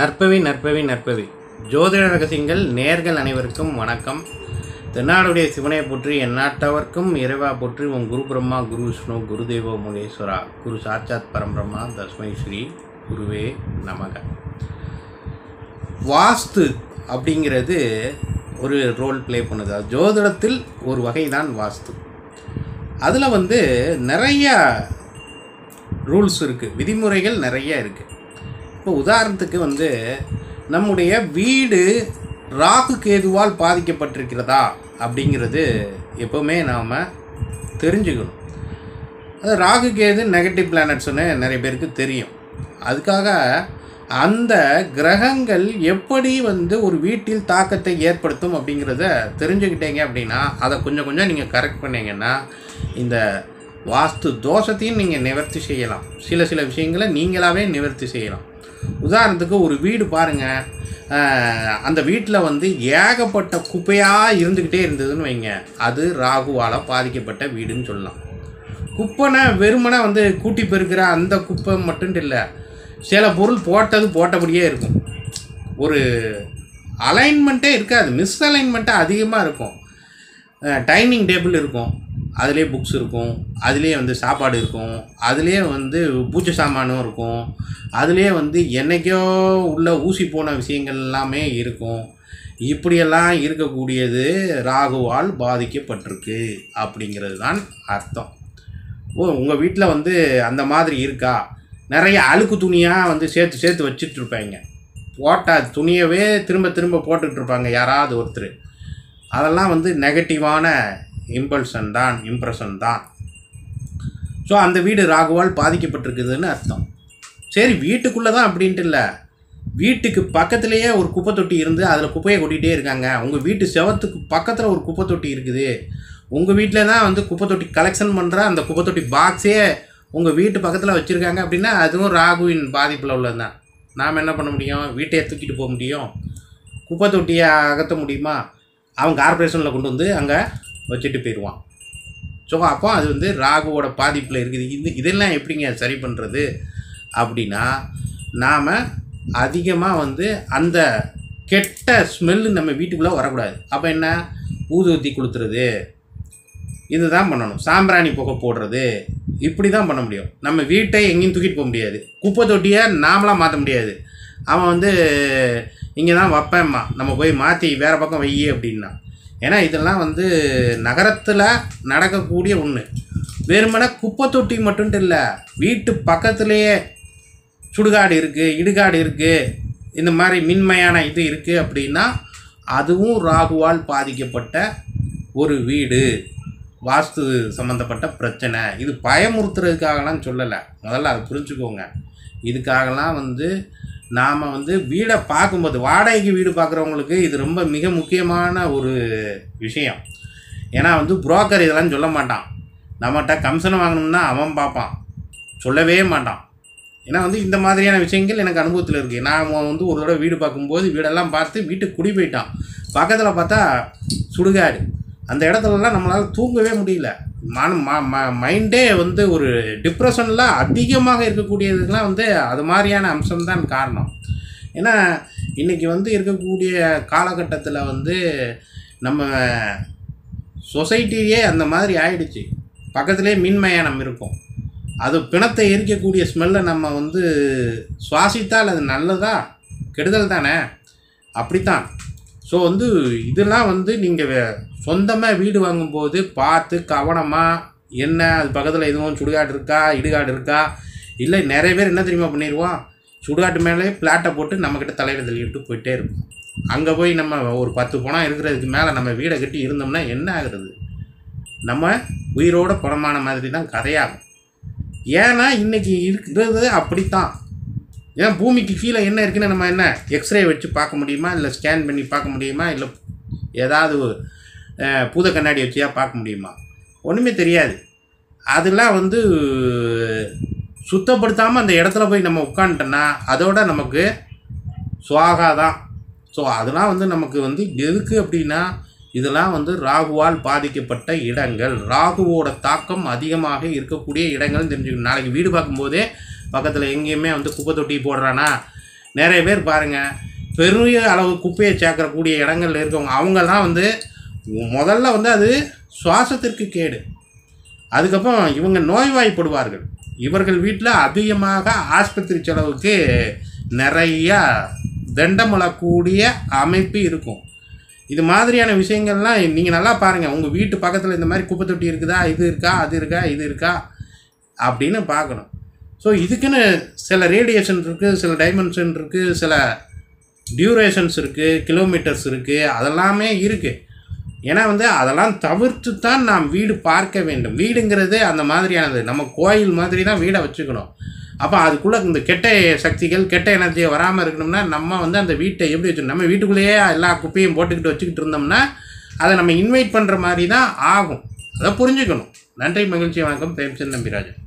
நற்பவி நற்பவி நற்பவி ஜோதிட ரகசியங்கள் நேர்கள் அனைவருக்கும் வணக்கம் தென்னாடுடைய சிவனை போற்றி எந்நாட்டவர்க்கும் இறைவா போற்றி உன் குரு பிரம்மா குரு விஷ்ணு குரு தேவோ முனேஸ்வரா குரு சாட்சாத் பரம்பிரம்மா தஸ்மை ஸ்ரீ குருவே நமக வாஸ்து அப்படிங்கிறது ஒரு ரோல் ப்ளே பண்ணுது அது ஜோதிடத்தில் ஒரு வகை தான் வாஸ்து அதில் வந்து நிறைய ரூல்ஸ் இருக்குது விதிமுறைகள் நிறைய இருக்குது இப்போ உதாரணத்துக்கு வந்து நம்முடைய வீடு ராகு கேதுவால் பாதிக்கப்பட்டிருக்கிறதா அப்படிங்கிறது எப்போவுமே நாம் தெரிஞ்சுக்கணும் அது ராகு கேது நெகட்டிவ் பிளானட்ஸ்னு நிறைய பேருக்கு தெரியும் அதுக்காக அந்த கிரகங்கள் எப்படி வந்து ஒரு வீட்டில் தாக்கத்தை ஏற்படுத்தும் அப்படிங்கிறத தெரிஞ்சுக்கிட்டீங்க அப்படின்னா அதை கொஞ்சம் கொஞ்சம் நீங்கள் கரெக்ட் பண்ணீங்கன்னா இந்த வாஸ்து தோஷத்தையும் நீங்கள் நிவர்த்தி செய்யலாம் சில சில விஷயங்களை நீங்களாகவே நிவர்த்தி செய்யலாம் உதாரணத்துக்கு ஒரு வீடு பாருங்கள் அந்த வீட்டில் வந்து ஏகப்பட்ட குப்பையாக இருந்துக்கிட்டே இருந்ததுன்னு வைங்க அது ராகுவால் பாதிக்கப்பட்ட வீடுன்னு சொல்லலாம் குப்பைனா வெறுமனே வந்து கூட்டி பெருக்கிற அந்த குப்பை மட்டும் இல்லை சில பொருள் போட்டது போட்டபடியே இருக்கும் ஒரு அலைன்மெண்ட்டே இருக்காது மிஸ் அலைன்மெண்ட்டே அதிகமாக இருக்கும் டைனிங் டேபிள் இருக்கும் அதுலேயே புக்ஸ் இருக்கும் அதுலேயே வந்து சாப்பாடு இருக்கும் அதுலேயே வந்து பூஜை சாமானும் இருக்கும் அதுலேயே வந்து என்னைக்கோ உள்ள ஊசி போன விஷயங்கள் எல்லாமே இருக்கும் இப்படியெல்லாம் இருக்கக்கூடியது ராகுவால் பாதிக்கப்பட்டிருக்கு அப்படிங்கிறது தான் அர்த்தம் ஓ உங்கள் வீட்டில் வந்து அந்த மாதிரி இருக்கா நிறைய அழுக்கு துணியாக வந்து சேர்த்து சேர்த்து வச்சுட்டு இருப்பாங்க போட்டால் துணியவே திரும்ப திரும்ப போட்டுட்டு இருப்பாங்க யாராவது ஒருத்தர் அதெல்லாம் வந்து நெகட்டிவான இம்பல்ஷன் தான் இம்ப்ரெஷன் தான் ஸோ அந்த வீடு ராகுவால் பாதிக்கப்பட்டிருக்குதுன்னு அர்த்தம் சரி வீட்டுக்குள்ளே தான் அப்படின்ட்டு இல்லை வீட்டுக்கு பக்கத்துலேயே ஒரு குப்பை தொட்டி இருந்து அதில் குப்பையை கொட்டிகிட்டே இருக்காங்க உங்கள் வீட்டு செவத்துக்கு பக்கத்தில் ஒரு குப்பை தொட்டி இருக்குது உங்கள் வீட்டில் தான் வந்து குப்பை தொட்டி கலெக்ஷன் பண்ணுற அந்த குப்பை தொட்டி பாக்ஸே உங்கள் வீட்டு பக்கத்தில் வச்சுருக்காங்க அப்படின்னா அதுவும் ராகுவின் பாதிப்பில் உள்ளது தான் நாம் என்ன பண்ண முடியும் வீட்டையே தூக்கிட்டு போக முடியும் குப்பை தொட்டியை அகற்ற முடியுமா அவன் கார்பரேஷனில் கொண்டு வந்து அங்கே வச்சுட்டு போயிடுவான் ஸோ அப்போ அது வந்து ராகுவோட பாதிப்பில் இருக்குது இது இதெல்லாம் எப்படிங்க சரி பண்ணுறது அப்படின்னா நாம் அதிகமாக வந்து அந்த கெட்ட ஸ்மெல்லு நம்ம வீட்டுக்குள்ளே வரக்கூடாது அப்போ என்ன ஊதுவத்தி கொளுத்துறது இதுதான் பண்ணணும் சாம்பிராணி புகை போடுறது இப்படி தான் பண்ண முடியும் நம்ம வீட்டை எங்கேயும் தூக்கிட்டு போக முடியாது குப்பை தொட்டியை நாமளாக மாற்ற முடியாது அவன் வந்து இங்கே தான் வைப்பேம்மா நம்ம போய் மாற்றி வேறு பக்கம் வை அப்படின்னா ஏன்னா இதெல்லாம் வந்து நகரத்தில் நடக்கக்கூடிய ஒன்று வெறுமனே குப்பை தொட்டி மட்டும் இல்லை வீட்டு பக்கத்துலேயே சுடுகாடு இருக்குது இடுகாடு இருக்குது இந்த மாதிரி மின்மயான இது இருக்குது அப்படின்னா அதுவும் ராகுவால் பாதிக்கப்பட்ட ஒரு வீடு வாஸ்து சம்மந்தப்பட்ட பிரச்சனை இது பயமுறுத்துறதுக்காகலாம் சொல்லலை முதல்ல அதை புரிஞ்சுக்கோங்க இதுக்காகலாம் வந்து நாம் வந்து வீடை பார்க்கும்போது வாடகைக்கு வீடு பார்க்குறவங்களுக்கு இது ரொம்ப மிக முக்கியமான ஒரு விஷயம் ஏன்னா வந்து புரோக்கர் இதெல்லாம் சொல்ல மாட்டான் நம்மகிட்ட கமிஷன் வாங்கணும்னா அவன் பார்ப்பான் சொல்லவே மாட்டான் ஏன்னா வந்து இந்த மாதிரியான விஷயங்கள் எனக்கு அனுபவத்தில் இருக்குது நான் வந்து ஒரு தடவை வீடு பார்க்கும்போது வீடெல்லாம் பார்த்து வீட்டுக்கு குடி போயிட்டான் பக்கத்தில் பார்த்தா சுடுகாடு அந்த இடத்துலலாம் நம்மளால் தூங்கவே முடியல மன ம ம மைண்டே வந்து ஒரு டிப்ரெஷனில் அதிகமாக இருக்கக்கூடியதுக்கெலாம் வந்து அது மாதிரியான அம்சம்தான் காரணம் ஏன்னா இன்றைக்கி வந்து இருக்கக்கூடிய காலகட்டத்தில் வந்து நம்ம சொசைட்டியே அந்த மாதிரி ஆயிடுச்சு பக்கத்துலேயே மின்மயானம் இருக்கும் அது பிணத்தை எரிக்கக்கூடிய ஸ்மெல்லை நம்ம வந்து சுவாசித்தால் அது நல்லதா கெடுதல் தானே அப்படித்தான் ஸோ வந்து இதெல்லாம் வந்து நீங்கள் சொந்தமாக வீடு வாங்கும்போது பார்த்து கவனமாக என்ன அது பக்கத்தில் எதுவும் சுடுகாடு இருக்கா இடுகாடு இருக்கா இல்லை நிறைய பேர் என்ன தெரியுமா பண்ணிடுவோம் சுடுகாட்டு மேலே பிளாட்டை போட்டு நம்மக்கிட்ட தலையில் தள்ளிவிட்டு போயிட்டே இருக்கும் அங்கே போய் நம்ம ஒரு பத்து பணம் இருக்கிறதுக்கு மேலே நம்ம வீடை கட்டி இருந்தோம்னா என்ன ஆகுறது நம்ம உயிரோட பணமான மாதிரி தான் கதையாகும் ஏன்னா இன்றைக்கி இருக்கிறது அப்படித்தான் ஏன் பூமிக்கு கீழே என்ன இருக்குன்னு நம்ம என்ன எக்ஸ்ரே வச்சு பார்க்க முடியுமா இல்லை ஸ்கேன் பண்ணி பார்க்க முடியுமா இல்லை ஏதாவது பூத கண்ணாடி வச்சியா பார்க்க முடியுமா ஒன்றுமே தெரியாது அதெல்லாம் வந்து சுத்தப்படுத்தாமல் அந்த இடத்துல போய் நம்ம உட்காந்துட்டோன்னா அதோட நமக்கு சுவாகா தான் ஸோ அதெல்லாம் வந்து நமக்கு வந்து எதுக்கு அப்படின்னா இதெல்லாம் வந்து ராகுவால் பாதிக்கப்பட்ட இடங்கள் ராகுவோட தாக்கம் அதிகமாக இருக்கக்கூடிய இடங்கள்னு தெரிஞ்சுக்கணும் நாளைக்கு வீடு பார்க்கும்போதே பக்கத்தில் எங்கேயுமே வந்து குப்பை தொட்டி போடுறானா நிறைய பேர் பாருங்கள் பெரிய அளவு குப்பையை சேர்க்கக்கூடிய இடங்கள்ல இருக்கவங்க அவங்கெல்லாம் வந்து முதல்ல வந்து அது சுவாசத்திற்கு கேடு அதுக்கப்புறம் இவங்க நோய்வாய்ப்படுவார்கள் இவர்கள் வீட்டில் அதிகமாக ஆஸ்பத்திரி செலவுக்கு நிறையா தண்டமிழக்கூடிய அமைப்பு இருக்கும் இது மாதிரியான விஷயங்கள்லாம் நீங்கள் நல்லா பாருங்கள் உங்கள் வீட்டு பக்கத்தில் இந்த மாதிரி குப்பை தொட்டி இருக்குதா இது இருக்கா அது இருக்கா இது இருக்கா அப்படின்னு பார்க்கணும் ஸோ இதுக்குன்னு சில ரேடியேஷன் இருக்குது சில டைமென்ஷன் இருக்குது சில டியூரேஷன்ஸ் இருக்குது கிலோமீட்டர்ஸ் இருக்குது அதெல்லாமே இருக்குது ஏன்னா வந்து அதெல்லாம் தவிர்த்து தான் நாம் வீடு பார்க்க வேண்டும் வீடுங்கிறது அந்த மாதிரியானது நம்ம கோயில் மாதிரி தான் வீடை வச்சுக்கணும் அப்போ அதுக்குள்ளே இந்த கெட்ட சக்திகள் கெட்ட எனர்ஜியை வராமல் இருக்கணும்னா நம்ம வந்து அந்த வீட்டை எப்படி வச்சுக்கணும் நம்ம வீட்டுக்குள்ளேயே எல்லா குப்பையும் போட்டுக்கிட்டு வச்சுக்கிட்டு இருந்தோம்னா அதை நம்ம இன்வைட் பண்ணுற மாதிரி தான் ஆகும் அதை புரிஞ்சுக்கணும் நன்றி மகிழ்ச்சி வணக்கம் பிரேம்சந்த் நம்பிராஜன்